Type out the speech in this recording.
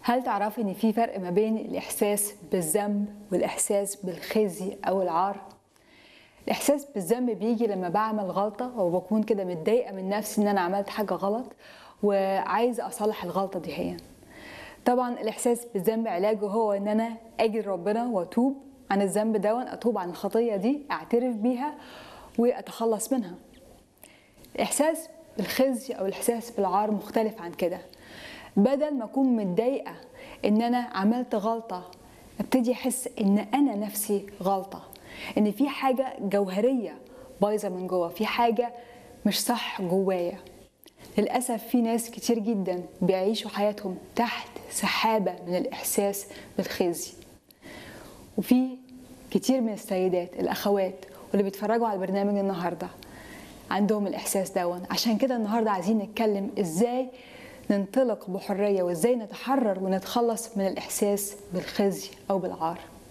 هل تعرفي ان في فرق ما بين الاحساس بالذنب والاحساس بالخزي او العار الاحساس بالذنب بيجي لما بعمل غلطه او بكون كده متضايقه من نفسي ان انا عملت حاجه غلط وعايزه اصلح الغلطه دي هي طبعا الاحساس بالذنب علاجه هو ان انا اجي لربنا واتوب عن الذنب ده اتوب عن الخطيه دي اعترف بيها واتخلص منها الاحساس بالخزي او الاحساس بالعار مختلف عن كده بدل ما اكون متضايقه ان انا عملت غلطه ابتدي احس ان انا نفسي غلطه ان في حاجه جوهريه بايظه من جوه في حاجه مش صح جوايا للاسف في ناس كتير جدا بيعيشوا حياتهم تحت سحابه من الاحساس بالخزي وفي كتير من السيدات الاخوات واللي بيتفرجوا على البرنامج النهارده عندهم الاحساس دون عشان كده النهارده عايزين نتكلم ازاي ننطلق بحريه وازاي نتحرر ونتخلص من الاحساس بالخزي او بالعار